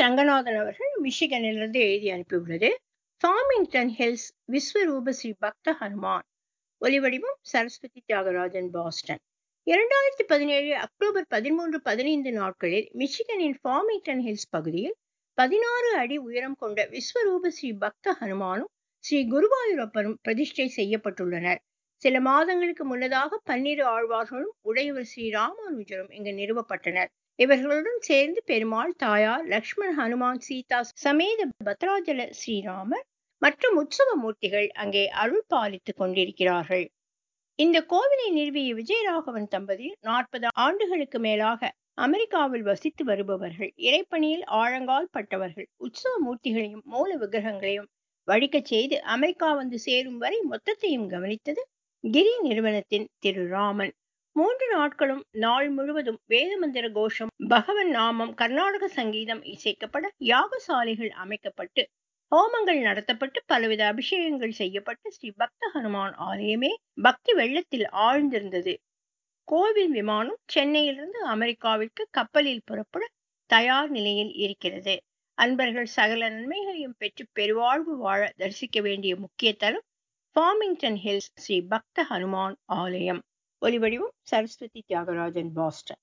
ரங்கநாதன் அவர்கள் மிஷிகனிலிருந்து எழுதி அனுப்பியுள்ளது ஃபார்மிங்டன் ஹில்ஸ் விஸ்வரூப ஸ்ரீ பக்த ஹனுமான் ஒலிவடிவம் சரஸ்வதி தியாகராஜன் பாஸ்டன் இரண்டாயிரத்தி பதினேழு அக்டோபர் பதிமூன்று பதினைந்து நாட்களில் மிச்சிகனின் ஃபார்மிங்டன் ஹில்ஸ் பகுதியில் பதினாறு அடி உயரம் கொண்ட விஸ்வரூப ஸ்ரீ பக்த ஹனுமானும் ஸ்ரீ குருவாயூரப்பரும் பிரதிஷ்டை செய்யப்பட்டுள்ளனர் சில மாதங்களுக்கு முன்னதாக பன்னிரு ஆழ்வார்களும் உடையவர் ஸ்ரீ ராமானுஜரும் இங்கு நிறுவப்பட்டனர் இவர்களுடன் சேர்ந்து பெருமாள் தாயார் லக்ஷ்மண் ஹனுமான் சீதா சமேத பத்ராஜல ஸ்ரீராமர் மற்றும் உற்சவ மூர்த்திகள் அங்கே அருள் பாலித்துக் கொண்டிருக்கிறார்கள் இந்த கோவிலை நிறுவிய விஜயராகவன் தம்பதி நாற்பது ஆண்டுகளுக்கு மேலாக அமெரிக்காவில் வசித்து வருபவர்கள் இறைப்பணியில் ஆழங்கால் பட்டவர்கள் உற்சவ மூர்த்திகளையும் மூல விக்கிரகங்களையும் வழிக்கச் செய்து அமெரிக்கா வந்து சேரும் வரை மொத்தத்தையும் கவனித்தது கிரி நிறுவனத்தின் திரு ராமன் மூன்று நாட்களும் நாள் முழுவதும் வேதமந்திர கோஷம் பகவன் நாமம் கர்நாடக சங்கீதம் இசைக்கப்பட யாகசாலைகள் அமைக்கப்பட்டு ஹோமங்கள் நடத்தப்பட்டு பலவித அபிஷேகங்கள் செய்யப்பட்டு ஸ்ரீ பக்த ஹனுமான் ஆலயமே பக்தி வெள்ளத்தில் ஆழ்ந்திருந்தது கோவில் விமானம் சென்னையிலிருந்து அமெரிக்காவிற்கு கப்பலில் புறப்பட தயார் நிலையில் இருக்கிறது அன்பர்கள் சகல நன்மைகளையும் பெற்று பெருவாழ்வு வாழ தரிசிக்க வேண்டிய முக்கிய தலம் ஃபார்மிங்டன் ஹில்ஸ் ஸ்ரீ பக்த ஹனுமான் ஆலயம் ஒலிவடிவம் சரஸ்வதி தியாகராஜன் பாஸ்டன்